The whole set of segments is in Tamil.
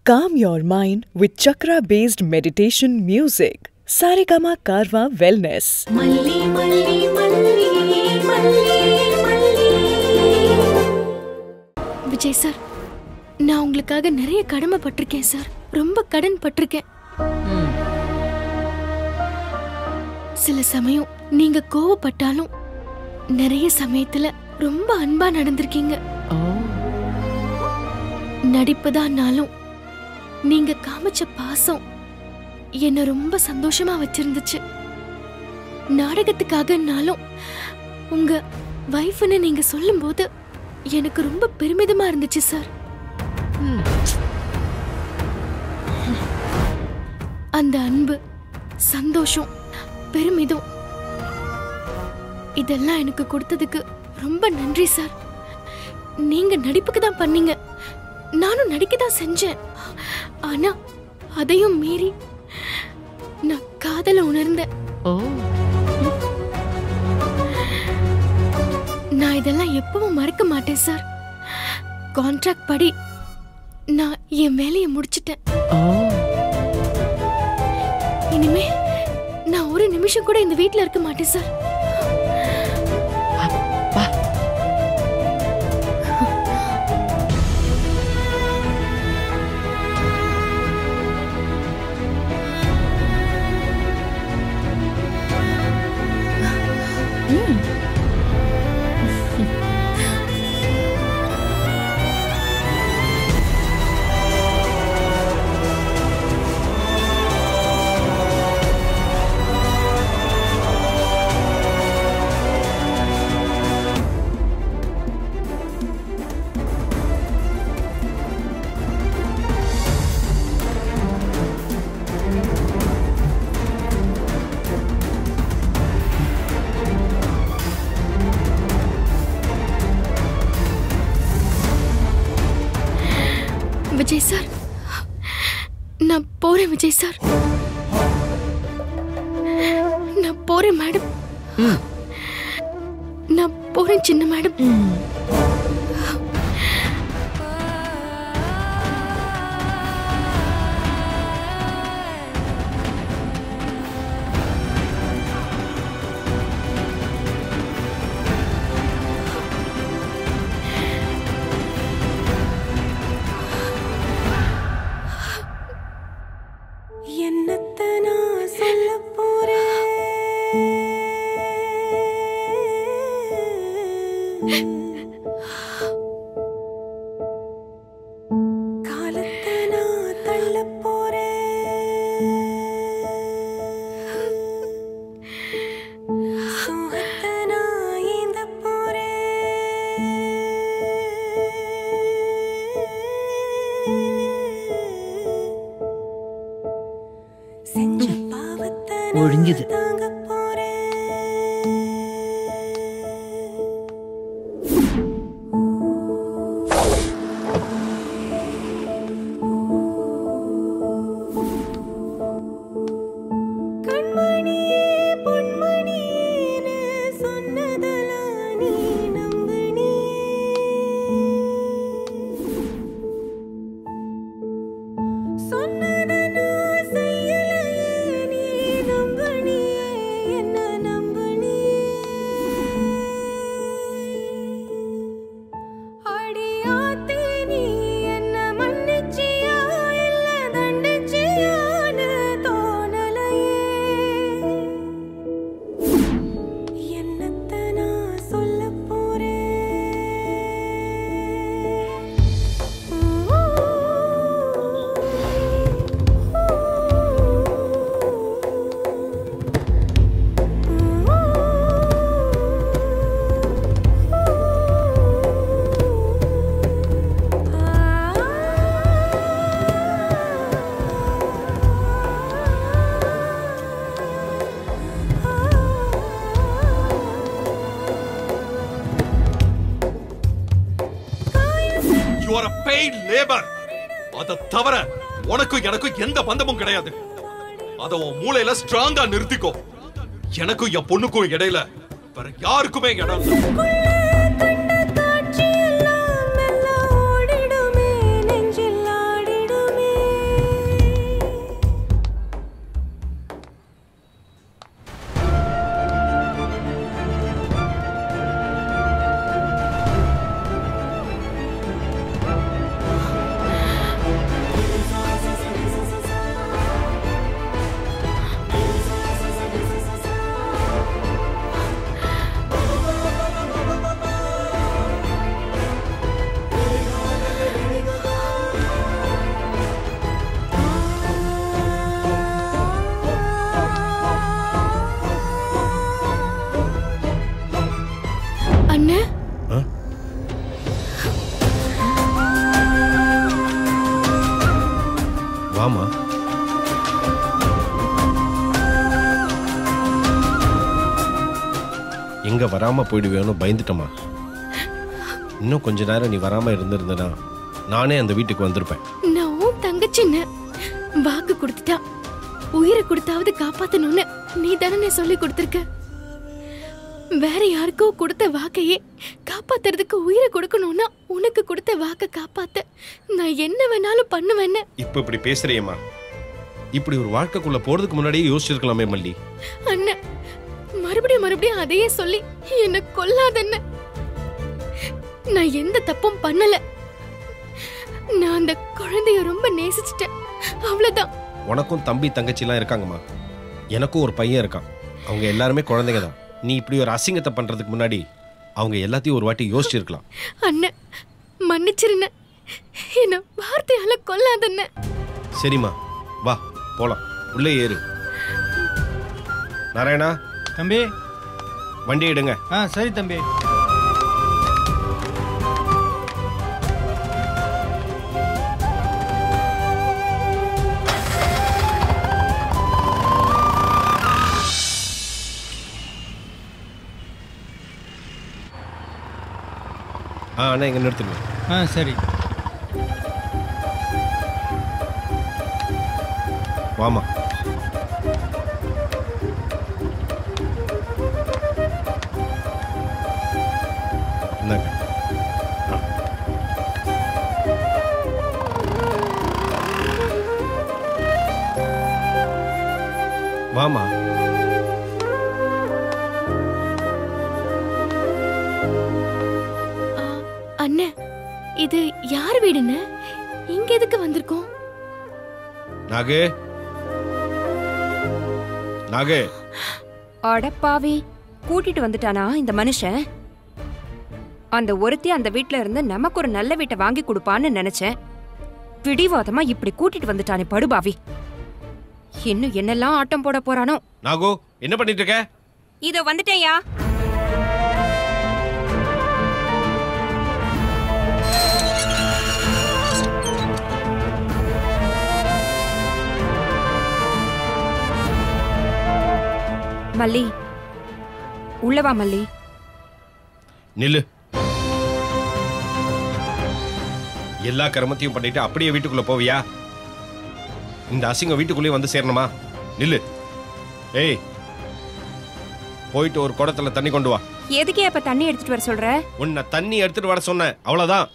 Calm your mind with chakra based meditation music. Saregama Karwa Wellness. மல்லி மல்லி மல்லி மல்லி மல்லி விஜய் சார் நான் உங்களுக்காக நிறைய கடமைப்பட்டிருக்கேன் சார் ரொம்ப கடன் பட்டிருக்கேன் சில சமயம் நீங்க கோவப்பட்டாலும் நிறைய சமயத்துல ரொம்ப அன்பா நடந்திருக்கீங்க நடிப்புதான்னாலும் நீங்க காமிச்ச பாசம் என்ன ரொம்ப சந்தோஷமா வச்சிருந்துச்சு நாடகத்துக்காகனாலும் உங்க வைஃப்னு நீங்க சொல்லும்போது எனக்கு ரொம்ப பெருமிதமா இருந்துச்சு சார் அந்த அன்பு சந்தோஷம் பெருமிதம் இதெல்லாம் எனக்கு கொடுத்ததுக்கு ரொம்ப நன்றி சார் நீங்க நடிப்புக்கு தான் பண்ணீங்க நானும் நடிக்க தான் செஞ்சேன் ஆனா அதையும் மீறி நான் காதல உணர்ந்தேன் நான் இதெல்லாம் எப்பவும் மறக்க மாட்டேன் சார் கான்ட்ராக்ட் படி நான் என் வேலையை முடிச்சிட்டேன் இனிமே நான் ஒரு நிமிஷம் கூட இந்த வீட்ல இருக்க மாட்டேன் சார் விஜய் சார் நான் போறேன் விஜய் சார் நான் போறேன் மேடம் நான் போறேன் சின்ன மேடம் என்னத்த நான் சொல்ல போறேன் காலத்தை நான் தள்ள போறேன் சோகத்தை நான் ஏந்த போறேன் செஞ்ச பாவத்தை நான் ஒழிஞ்சுது. தாங்க போறேன் கண்மணியே பொன்மணியேன்னு சொன்னதெல்லாம் நீ நம்பினியே சொன்னதை நான் செய்யலையே நீ நம்பினியே என்ன நம்பினியே அடியாத்தே நீ என்ன மன்னிச்சியா இல்ல தண்டிச்சியான்னு தோணலையே என்னத்த நான் சொல்ல you are a paid labor அத தவிர உனக்கும் எனக்கும் எந்த பந்தமும் கிடையாது அத உன் மூளையில ஸ்ட்ராங்கா நிறுத்திக்கோ எனக்கும் என் பொண்ணுக்கும் இடையில வேற யாருக்குமே இடம் இல்ல காட்சியெல்லாம் மெல்ல ஓடிடுமே நெஞ்சில் ஆடிடுமே வாமா எங்க வராம போயிடுவேன்னு பயந்துட்டமா இன்னும் கொஞ்ச நேரம் நீ வராம இருந்திருந்தனா நானே அந்த வீட்டுக்கு வந்திருப்பேன் நான் உன் தங்கச்சின்னு வாக்கு கொடுத்துட்டா உயிரை கொடுத்தாவது காப்பாத்தணும்னு நீ தானே சொல்லி கொடுத்திருக்க வேற யாருக்கோ கொடுத்த வாக்கையே காப்பாத்துறதுக்கு உயிரை கொடுக்கணும்னா உனக்கு கொடுத்த வாக்க காப்பாத்த நான் என்ன வேணாலும் பண்ணுவேன்னு இப்ப இப்படி பேசுறியேம்மா இப்படி ஒரு வாழ்க்கைக்குள்ள போறதுக்கு முன்னாடியே யோசிச்சிருக்கலாமே மல்லி அண்ணன் மறுபடியும் மறுபடியும் அதையே சொல்லி என்ன கொல்லாதண்ண நான் எந்த தப்பும் பண்ணல நான் அந்த குழந்தைய ரொம்ப நேசிச்சிட்டேன் அவ்வளவுதான் உனக்கும் தம்பி தங்கச்சிலாம் இருக்காங்கம்மா எனக்கும் ஒரு பையன் இருக்கான் அவங்க எல்லாருமே குழந்தைங்க தான் நீ இப்படி ஒரு அசிங்கத்தை பண்றதுக்கு முன்னாடி அவங்க எல்லாத்தையும் ஒரு வாட்டி யோசிச்சிருக்கலாம் அண்ணன் மன்னிச்சிருண்ண என்ன வார்த்தையால கொல்லாதண்ண சரிம்மா வா போலாம் உள்ளே ஏறு நாராயணா தம்பி வண்டி எடுங்க ஆ சரி தம்பி ஆ அண்ணா இங்க நிறுத்துங்க ஆ சரி வாமா இந்தாங்க ஆ. வாமா ஆ, அண்ணன் இது யார் வீடுன்னு இங்க எதுக்கு வந்திருக்கோம் நாகு நாகு அடப்பாவி கூட்டிட்டு வந்துட்டானா இந்த மனுஷன் அந்த ஒருத்தி அந்த வீட்ல இருந்து நமக்கு ஒரு நல்ல வீட்டை வாங்கி கொடுப்பான்னு நினைச்சேன் பிடிவாதமா இப்படி கூட்டிட்டு வந்துட்டானே படுபாவி இன்னும் என்னெல்லாம் ஆட்டம் போட போறானோ நாகு என்ன பண்ணிட்டு இருக்க இதோ வந்துட்டேன்யா மல்லி உள்ளவா மல்லி நில்லு எல்லா கர்மத்தையும் பண்ணிட்டு அப்படியே வீட்டுக்குள்ள போவியா இந்த அசிங்கம் வீட்டுக்குள்ளேயே வந்து சேரணுமா நில்லு ஏய் போயிட்டு ஒரு குடத்துல தண்ணி கொண்டு வா எதுக்கே இப்ப தண்ணி எடுத்துட்டு வர சொல்ற உன்னை தண்ணி எடுத்துட்டு வர சொன்னேன் அவ்வளவுதான்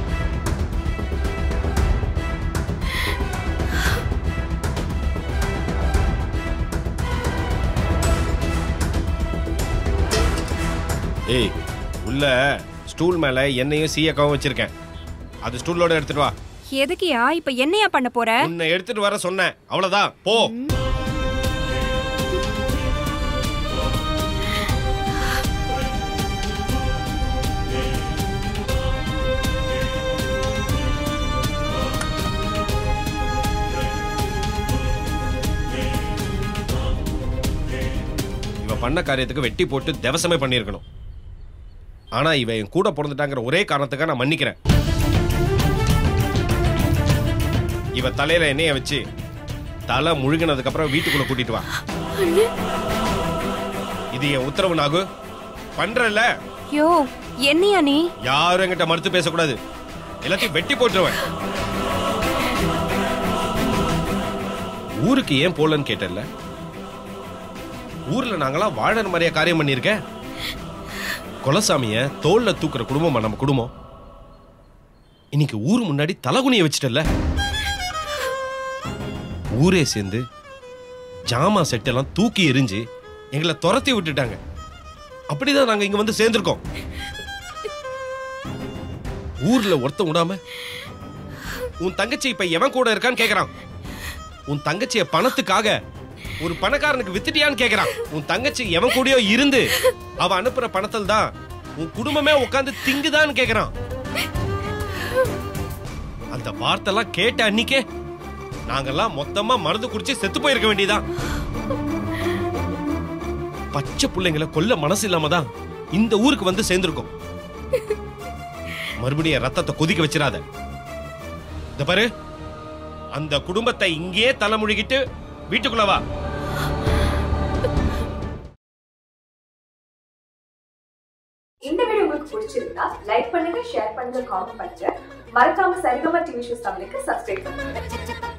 ஏய் உள்ள ஸ்டூல் மேல எண்ணெயும் சீயக்காவும் வச்சிருக்கேன் அது ஸ்டூலோட எடுத்துட்டு வா எதுக்கியா இப்ப என்னையா பண்ண போற உன்னை எடுத்துட்டு வர சொன்னேன் அவ்வளவுதான் போ இவ பண்ண காரியத்துக்கு வெட்டி போட்டு திவசமே பண்ணியிருக்கணும் ஆனா இவ என் கூட பிறந்துட்டாங்கிற ஒரே காரணத்துக்காக நான் மன்னிக்கிறேன் இவ தலையில எண்ணெய வச்சு தலை முழுகினதுக்கு அப்புறம் வீட்டுக்குள்ள கூட்டிட்டு வா இது என் உத்தரவு நாகு பண்றல யோ என்னையா நீ யாரும் என்கிட்ட மறுத்து பேசக்கூடாது எல்லாத்தையும் வெட்டி போட்டுருவேன் ஊருக்கு ஏன் போலன்னு கேட்டல ஊர்ல நாங்களாம் வாழற மாதிரியா காரியம் பண்ணிருக்கேன் கொலசாமிய தோல்ல தூக்குற குடும்பமா நம்ம குடும்பம் இன்னைக்கு ஊர் முன்னாடி தலகுனிய வச்சிட்டல ஊரே சேர்ந்து ஜாமா செட்டெல்லாம் தூக்கி எரிஞ்சு எங்களை துரத்தி விட்டுட்டாங்க அப்படிதான் நாங்க இங்க வந்து சேர்ந்திருக்கோம் ஊர்ல ஒருத்தன் விடாம உன் தங்கச்சி இப்ப எவன் கூட இருக்கான்னு கேக்குறான் உன் தங்கச்சிய பணத்துக்காக ஒரு பணக்காரனுக்கு வித்துட்டியான்னு கேக்குறான் உன் தங்கச்சி எவன் கூடயோ இருந்து அவ அனுப்புற பணத்தில் தான் உன் குடும்பமே உட்கார்ந்து திங்குதான்னு கேக்குறான் அந்த வார்த்தைலாம் கேட்ட அன்னிக்கே நாங்கெல்லாம் மொத்தமா மருந்து குடிச்சு செத்து போயிருக்க வேண்டியதான் பச்சை பிள்ளைங்களை கொல்ல மனசு இல்லாம தான் இந்த ஊருக்கு வந்து சேர்ந்திருக்கோம் மறுபடியும் ரத்தத்தை கொதிக்க வச்சிடாத இந்த பாரு அந்த குடும்பத்தை இங்கேயே தலைமுழுகிட்டு வீட்டுக்குள்ள வா இந்த வீடியோ உங்களுக்கு பிடிச்சிருந்தா லைக் பண்ணுங்க ஷேர் பண்ணுங்க காமெண்ட் பண்ணுங்க மறக்காம சரிகமா டிவி ஷோஸ் தமிழுக்கு சப்ஸ்கிரைப் பண்ணுங்க